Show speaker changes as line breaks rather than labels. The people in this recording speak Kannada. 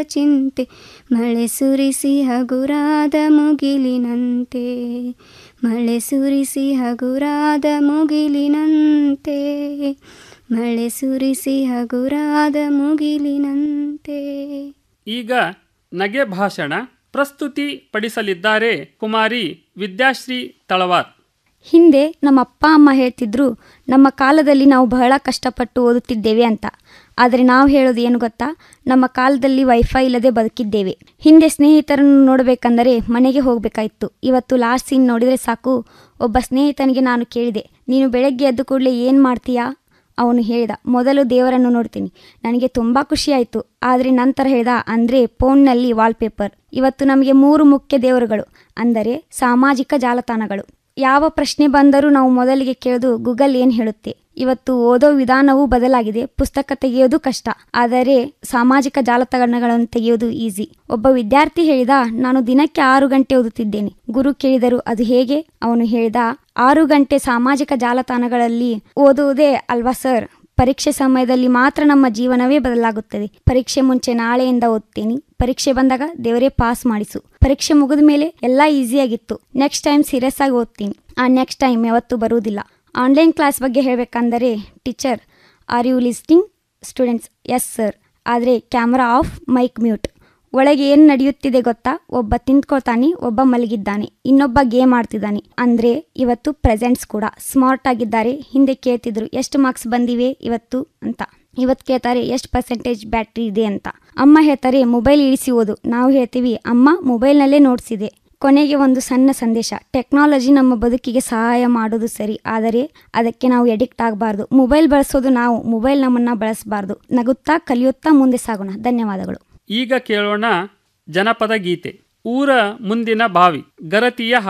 ಚಿಂತೆ ಮಳೆ ಸುರಿಸಿ ಹಗುರಾದ ಮುಗಿಲಿನಂತೆ ಮಳೆ ಸುರಿಸಿ ಹಗುರಾದ ಮುಗಿಲಿನಂತೆ ಮಳೆ ಸುರಿಸಿ ಹಗುರಾದ ಮುಗಿಲಿನಂತೆ
ಈಗ ನಗೆ ಭಾಷಣ ಪ್ರಸ್ತುತಿ ಪಡಿಸಲಿದ್ದಾರೆ ಕುಮಾರಿ ವಿದ್ಯಾಶ್ರೀ ತಳವಾರ್
ಹಿಂದೆ ನಮ್ಮ ಅಪ್ಪ ಅಮ್ಮ ಹೇಳ್ತಿದ್ರು ನಮ್ಮ ಕಾಲದಲ್ಲಿ ನಾವು ಬಹಳ ಕಷ್ಟಪಟ್ಟು ಓದುತ್ತಿದ್ದೇವೆ ಅಂತ ಆದರೆ ನಾವು ಹೇಳೋದು ಏನು ಗೊತ್ತಾ ನಮ್ಮ ಕಾಲದಲ್ಲಿ ವೈಫೈ ಇಲ್ಲದೆ ಬದುಕಿದ್ದೇವೆ ಹಿಂದೆ ಸ್ನೇಹಿತರನ್ನು ನೋಡಬೇಕಂದರೆ ಮನೆಗೆ ಹೋಗಬೇಕಾಯಿತು ಇವತ್ತು ಲಾಸ್ಟ್ ಸೀನ್ ನೋಡಿದರೆ ಸಾಕು ಒಬ್ಬ ಸ್ನೇಹಿತನಿಗೆ ನಾನು ಕೇಳಿದೆ ನೀನು ಬೆಳಗ್ಗೆ ಎದ್ದು ಕೂಡಲೇ ಏನು ಮಾಡ್ತೀಯಾ ಅವನು ಹೇಳಿದ ಮೊದಲು ದೇವರನ್ನು ನೋಡ್ತೀನಿ ನನಗೆ ತುಂಬ ಖುಷಿಯಾಯಿತು ಆದರೆ ನಂತರ ಹೇಳ್ದ ಅಂದರೆ ಫೋನ್ನಲ್ಲಿ ವಾಲ್ಪೇಪರ್ ಇವತ್ತು ನಮಗೆ ಮೂರು ಮುಖ್ಯ ದೇವರುಗಳು ಅಂದರೆ ಸಾಮಾಜಿಕ ಜಾಲತಾಣಗಳು ಯಾವ ಪ್ರಶ್ನೆ ಬಂದರೂ ನಾವು ಮೊದಲಿಗೆ ಕೇಳೋದು ಗೂಗಲ್ ಏನು ಹೇಳುತ್ತೆ ಇವತ್ತು ಓದೋ ವಿಧಾನವೂ ಬದಲಾಗಿದೆ ಪುಸ್ತಕ ತೆಗೆಯೋದು ಕಷ್ಟ ಆದರೆ ಸಾಮಾಜಿಕ ಜಾಲತಾಣಗಳನ್ನು ತೆಗೆಯೋದು ಈಸಿ ಒಬ್ಬ ವಿದ್ಯಾರ್ಥಿ ಹೇಳಿದ ನಾನು ದಿನಕ್ಕೆ ಆರು ಗಂಟೆ ಓದುತ್ತಿದ್ದೇನೆ ಗುರು ಕೇಳಿದರು ಅದು ಹೇಗೆ ಅವನು ಹೇಳಿದ ಆರು ಗಂಟೆ ಸಾಮಾಜಿಕ ಜಾಲತಾಣಗಳಲ್ಲಿ ಓದುವುದೇ ಅಲ್ವಾ ಸರ್ ಪರೀಕ್ಷೆ ಸಮಯದಲ್ಲಿ ಮಾತ್ರ ನಮ್ಮ ಜೀವನವೇ ಬದಲಾಗುತ್ತದೆ ಪರೀಕ್ಷೆ ಮುಂಚೆ ನಾಳೆಯಿಂದ ಓದ್ತೀನಿ ಪರೀಕ್ಷೆ ಬಂದಾಗ ದೇವರೇ ಪಾಸ್ ಮಾಡಿಸು ಪರೀಕ್ಷೆ ಮುಗಿದ ಮೇಲೆ ಎಲ್ಲ ಈಸಿಯಾಗಿತ್ತು ನೆಕ್ಸ್ಟ್ ಟೈಮ್ ಸೀರಿಯಸ್ ಆಗಿ ಓದ್ತೀನಿ ಆ ನೆಕ್ಸ್ಟ್ ಟೈಮ್ ಯಾವತ್ತೂ ಬರುವುದಿಲ್ಲ ಆನ್ಲೈನ್ ಕ್ಲಾಸ್ ಬಗ್ಗೆ ಹೇಳಬೇಕಂದರೆ teacher are you listening students yes sir ಆದರೆ ಕ್ಯಾಮ್ರಾ ಆಫ್ ಮೈಕ್ ಮ್ಯೂಟ್ ಒಳಗೆ ಏನು ನಡೆಯುತ್ತಿದೆ ಗೊತ್ತಾ ಒಬ್ಬ ತಿಂದ್ಕೊಳ್ತಾನೆ ಒಬ್ಬ ಮಲಗಿದ್ದಾನೆ ಇನ್ನೊಬ್ಬ ಗೇಮ್ ಆಡ್ತಿದ್ದಾನೆ ಅಂದ್ರೆ ಇವತ್ತು ಪ್ರೆಸೆಂಟ್ಸ್ ಕೂಡ ಸ್ಮಾರ್ಟ್ ಆಗಿದ್ದಾರೆ ಹಿಂದೆ ಕೇಳ್ತಿದ್ರು ಎಷ್ಟು ಮಾರ್ಕ್ಸ್ ಬಂದಿವೆ ಇವತ್ತು ಅಂತ ಇವತ್ತು ಕೇಳ್ತಾರೆ ಎಷ್ಟು ಪರ್ಸೆಂಟೇಜ್ ಬ್ಯಾಟ್ರಿ ಇದೆ ಅಂತ ಅಮ್ಮ ಹೇಳ್ತಾರೆ ಮೊಬೈಲ್ ಇಳಿಸಿ ಓದು ನಾವು ಹೇಳ್ತೀವಿ ಅಮ್ಮ ಮೊಬೈಲ್ನಲ್ಲೇ ನೋಡ್ಸಿದೆ ಕೊನೆಗೆ ಒಂದು ಸಣ್ಣ ಸಂದೇಶ ಟೆಕ್ನಾಲಜಿ ನಮ್ಮ ಬದುಕಿಗೆ ಸಹಾಯ ಮಾಡೋದು ಸರಿ ಆದರೆ ಅದಕ್ಕೆ ನಾವು ಎಡಿಕ್ಟ್ ಆಗಬಾರ್ದು ಮೊಬೈಲ್ ಬಳಸೋದು ನಾವು ಮೊಬೈಲ್ ನಮ್ಮನ್ನ ಬಳಸಬಾರ್ದು ನಗುತ್ತಾ ಕಲಿಯುತ್ತಾ ಮುಂದೆ ಸಾಗೋಣ ಧನ್ಯವಾದಗಳು
ಈಗ ಕೇಳೋಣ ಜನಪದ ಗೀತೆ ಊರ ಮುಂದಿನ ಬಾವಿ ಗರತಿಯ